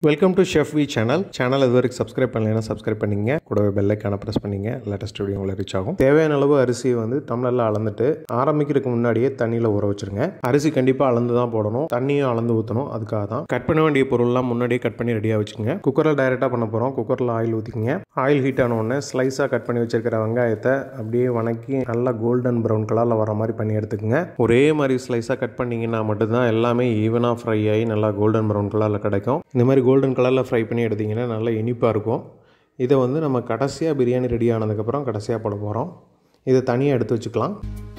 welcome to chef V channel channel இது வரைக்கும் subscribe பண்ணலைன்னா சப்ஸ்கிரைப் பண்ணிங்க கூடவே பெல்லைக்கான ப்ரெஸ் பண்ணிங்க லேட்டஸ்ட் வீடியோ உங்களை ரீச் ஆகும் தேவையான அளவு அரிசியை வந்து டம்ளரில் அளந்துட்டு ஆரம்பிக்கிறதுக்கு முன்னாடியே தண்ணியில் ஊற வச்சிருங்க அரிசி கண்டிப்பாக அளந்து தான் போடணும் தண்ணியும் அளந்து ஊற்றணும் அதுக்காக தான் கட் பண்ண வேண்டிய பொருள்லாம் முன்னாடியே கட் பண்ணி ரெடியாக வச்சுக்கோங்க குக்கரில் டைரெக்டாக பண்ண போகிறோம் குக்கரில் ஆயில் ஊற்றிக்கங்க ஆயில் ஹீட் ஆன உடனே ஸ்லைஸாக கட் பண்ணி வச்சிருக்கிற வெங்காயத்தை அப்படியே வணக்கி நல்லா கோல்டன் ப்ரௌன் கலரில் வர மாதிரி பண்ணி எடுத்துக்கங்க ஒரே மாதிரி ஸ்லைஸாக கட் பண்ணிங்கன்னா மட்டும்தான் எல்லாமே ஈவனாக ஃப்ரை ஆகி நல்லா கோல்டன் ப்ரௌன் கலரில் கிடைக்கும் இந்த மாதிரி கோல்டன் கலரில் ஃப்ரை பண்ணி எடுத்திங்கன்னா நல்லா இனிப்பாக இருக்கும் இதை வந்து நம்ம கடைசியாக பிரியாணி ரெடி ஆனதுக்கப்புறம் கடைசியாக போட போகிறோம் இதை தனியாக எடுத்து வச்சுக்கலாம்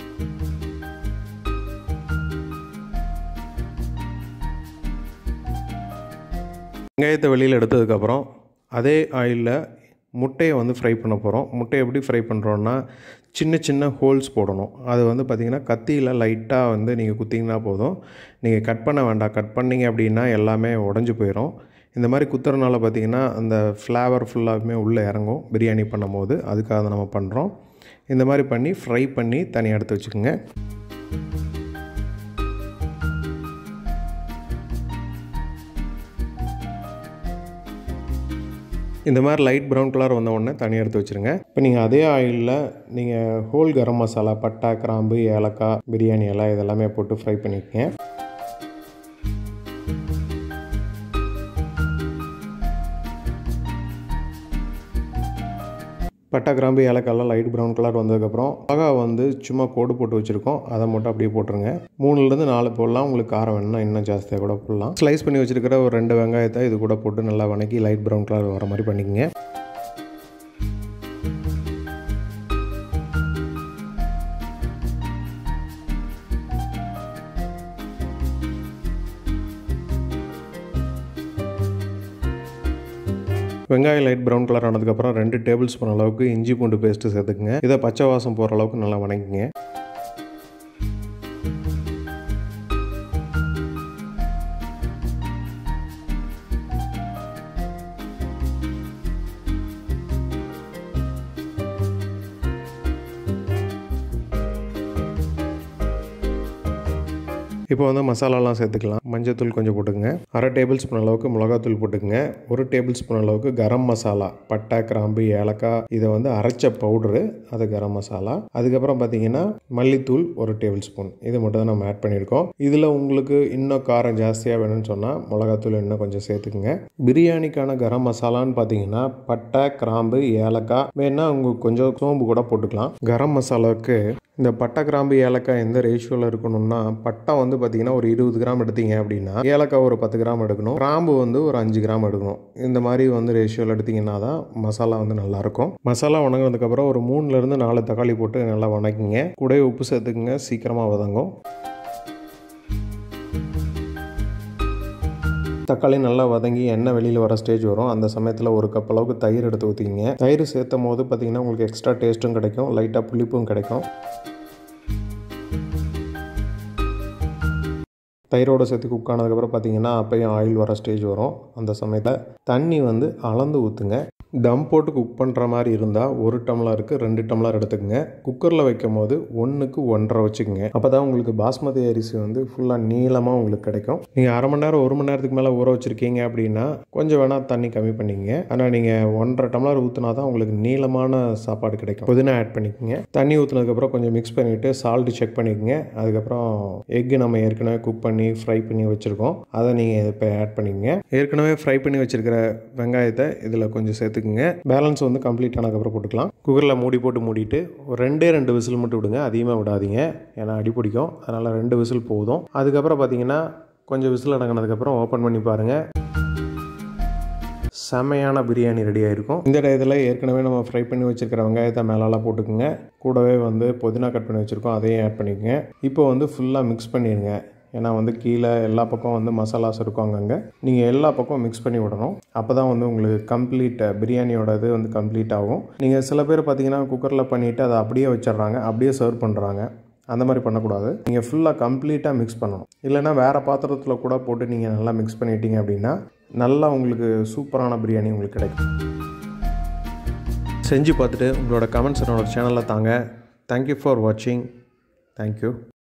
வெங்காயத்தை வெளியில் எடுத்ததுக்கப்புறம் அதே ஆயிலில் முட்டையை வந்து ஃப்ரை பண்ண போகிறோம் முட்டையை எப்படி ஃப்ரை பண்ணுறோன்னா சின்ன சின்ன ஹோல்ஸ் போடணும் அது வந்து பார்த்திங்கன்னா கத்தியில் லைட்டாக வந்து நீங்கள் குத்திங்கன்னா போதும் நீங்கள் கட் பண்ண வேண்டாம் கட் பண்ணிங்க அப்படின்னா எல்லாமே உடஞ்சி போயிடும் இந்த மாதிரி குத்துறனால பார்த்திங்கன்னா அந்த ஃப்ளேவர் ஃபுல்லாகவுமே உள்ளே இறங்கும் பிரியாணி பண்ணும்போது அதுக்காக தான் நம்ம பண்ணுறோம் இந்த மாதிரி பண்ணி ஃப்ரை பண்ணி தனியாக எடுத்து வச்சுக்கோங்க இந்த மாதிரி லைட் ப்ரௌன் கலர் வந்த உடனே தனியாக எடுத்து வச்சுருங்க இப்போ நீங்கள் அதே ஆயிலில் நீங்கள் ஹோல் கரம் மசாலா பட்டா கிராம்பு ஏலக்காய் பிரியாணி எல்லாம் இதெல்லாமே போட்டு ஃப்ரை பண்ணிக்கங்க பட்டா கிராம்பு ஏலக்காயெல்லாம் லைட் ப்ரௌன் கலர் வந்ததுக்கப்புறம் மிளகா வந்து சும்மா கோடு போட்டு வச்சுருக்கோம் அதை மட்டும் அப்படியே போட்டுருங்க மூணுலேருந்து நாலு போடலாம் உங்களுக்கு காரம் வேணும்னா இன்னும் ஜாஸ்தியாக கூட போடலாம் ஸ்லைஸ் பண்ணி வச்சுருக்கிற ஒரு ரெண்டு வெங்காயத்தை இது கூட போட்டு நல்லா வணக்கி லைட் ப்ரௌன் கலர் வர மாதிரி பண்ணிக்கங்க வெங்காயம் லைட் ப்ரௌன் கலர் ஆனதுக்கப்புறம் ரெண்டு டேபிள் ஸ்பூன் அளவுக்கு இஞ்சி பூண்டு பேஸ்ட்டு சேர்த்துக்குங்க இதை பச்சை வாசம் போகிற அளவுக்கு நல்லா வணங்கிங்க இப்போ வந்து மசாலாலாம் சேர்த்துக்கலாம் மஞ்சத்தூள் கொஞ்சம் போட்டுக்கங்க அரை டேபிள் ஸ்பூன் அளவுக்கு மிளகாத்தூள் போட்டுக்கங்க ஒரு டேபிள் ஸ்பூன் அளவுக்கு கரம் மசாலா பட்டை கிராம்பு ஏலக்காய் இதை வந்து அரைச்ச பவுடரு அது கரம் மசாலா அதுக்கப்புறம் பார்த்தீங்கன்னா மல்லித்தூள் ஒரு டேபிள் ஸ்பூன் இது மட்டும் தான் நம்ம ஆட் பண்ணியிருக்கோம் இதில் உங்களுக்கு இன்னும் காரம் ஜாஸ்தியாக வேணும்னு சொன்னால் மிளகாத்தூள் இன்னும் கொஞ்சம் சேர்த்துக்குங்க பிரியாணிக்கான கரம் மசாலான்னு பார்த்தீங்கன்னா பட்டை கிராம்பு ஏலக்காய் வேணால் உங்களுக்கு கொஞ்சம் சோம்பு கூட போட்டுக்கலாம் கரம் மசாலாவுக்கு இந்த பட்டை கிராம்பு ஏலக்காய் எந்த ரேஷியோவில் இருக்கணும்னா பட்டை வந்து பார்த்தீங்கன்னா ஒரு இருபது கிராம் எடுத்தீங்க அப்படின்னா ஏலக்காய் ஒரு பத்து கிராம் எடுக்கணும் கிராம்பு வந்து ஒரு அஞ்சு கிராம் எடுக்கணும் இந்த மாதிரி வந்து ரேஷியோவில் எடுத்திங்கன்னா தான் மசாலா வந்து நல்லாயிருக்கும் மசாலா வணங்கினதுக்கப்புறம் ஒரு மூணுலேருந்து நாலு தக்காளி போட்டு நல்லா வணக்கிங்க கூடவே உப்பு சேர்த்துக்குங்க சீக்கிரமாக வதங்கும் தக்காளி நல்லா வதங்கி எண்ணெய் வெளியில் வர ஸ்டேஜ் வரும் அந்த சமயத்தில் ஒரு கப் அளவுக்கு தயிர் எடுத்து ஊற்றிக்கிங்க தயிர் சேர்த்தும் போது பார்த்திங்கன்னா உங்களுக்கு எக்ஸ்ட்ரா டேஸ்ட்டும் கிடைக்கும் லைட்டாக புளிப்பும் கிடைக்கும் தயிரோடு சேர்த்து குக் ஆனதுக்கப்புறம் பார்த்தீங்கன்னா அப்பையும் ஆயில் வர ஸ்டேஜ் வரும் அந்த சமயத்தில் தண்ணி வந்து அளந்து ஊற்றுங்க தம் போட்டு குக் பண்ணுற மாதிரி இருந்தால் ஒரு டம்ளருக்கு ரெண்டு டம்ளர் எடுத்துக்கோங்க குக்கரில் வைக்கும் போது ஒன்றுக்கு ஒன்றரை வச்சுக்கோங்க அப்போ தான் உங்களுக்கு பாஸ்மதி அரிசி வந்து ஃபுல்லாக நீளமாக உங்களுக்கு கிடைக்கும் நீங்கள் அரை மணி நேரம் ஒரு மணி நேரத்துக்கு மேலே ஊற வச்சுருக்கீங்க அப்படின்னா கொஞ்சம் வேணால் தண்ணி கம்மி பண்ணிக்கங்க ஆனால் நீங்கள் ஒன்றரை டம்ளர் ஊற்றினா தான் உங்களுக்கு நீளமான சாப்பாடு கிடைக்கும் புதினா ஆட் பண்ணிக்கோங்க தண்ணி ஊற்றுனதுக்கப்புறம் கொஞ்சம் மிக்ஸ் பண்ணிவிட்டு சால்ட்டு செக் பண்ணிக்கோங்க அதுக்கப்புறம் எக்கு நம்ம ஏற்கனவே குக் பண்ணி ஃப்ரை பண்ணி வச்சுருக்கோம் அதை நீங்கள் இப்போ ஆட் பண்ணிக்கங்க ஏற்கனவே ஃப்ரை பண்ணி வச்சுருக்கிற வெங்காயத்தை இதில் கொஞ்சம் சேர்த்து சேர்த்துக்குங்க பேலன்ஸ் வந்து கம்ப்ளீட் ஆனதுக்கப்புறம் போட்டுக்கலாம் குக்கரில் மூடி போட்டு மூடிட்டு ஒரு ரெண்டே ரெண்டு விசில் மட்டும் விடுங்க அதிகமாக விடாதீங்க ஏன்னா அடி பிடிக்கும் அதனால் ரெண்டு விசில் போதும் அதுக்கப்புறம் பார்த்தீங்கன்னா கொஞ்சம் விசில் அடங்கினதுக்கப்புறம் ஓப்பன் பண்ணி பாருங்கள் செமையான பிரியாணி ரெடி ஆகிருக்கும் இந்த டயத்தில் ஏற்கனவே நம்ம ஃப்ரை பண்ணி வச்சுருக்கிற வெங்காயத்தை மேலாலாம் போட்டுக்குங்க கூடவே வந்து புதினா கட் பண்ணி வச்சுருக்கோம் அதையும் ஆட் பண்ணிக்கோங்க இப்போ வந்து ஃபுல்லாக மிக்ஸ் பண்ணிடுங்க ஏன்னா வந்து கீழே எல்லா பக்கம் வந்து மசாலாஸ் இருக்கும் அங்கங்கே நீங்கள் எல்லா பக்கம் மிக்ஸ் பண்ணி விடணும் அப்போ தான் வந்து உங்களுக்கு கம்ப்ளீட் பிரியாணியோட இது வந்து கம்ப்ளீட் ஆகும் நீங்கள் சில பேர் பார்த்தீங்கன்னா குக்கரில் பண்ணிவிட்டு அதை அப்படியே வச்சிடுறாங்க அப்படியே சர்வ் பண்ணுறாங்க அந்த மாதிரி பண்ணக்கூடாது நீங்கள் ஃபுல்லாக கம்ப்ளீட்டாக மிக்ஸ் பண்ணணும் இல்லைனா வேறு பாத்திரத்தில் கூட போட்டு நீங்கள் நல்லா மிக்ஸ் பண்ணிட்டீங்க அப்படின்னா நல்லா உங்களுக்கு சூப்பரான பிரியாணி உங்களுக்கு கிடைக்கும் செஞ்சு பார்த்துட்டு உங்களோட கமெண்ட்ஸ் என்னோட சேனலில் தாங்க தேங்க்யூ ஃபார் வாட்சிங் தேங்க்யூ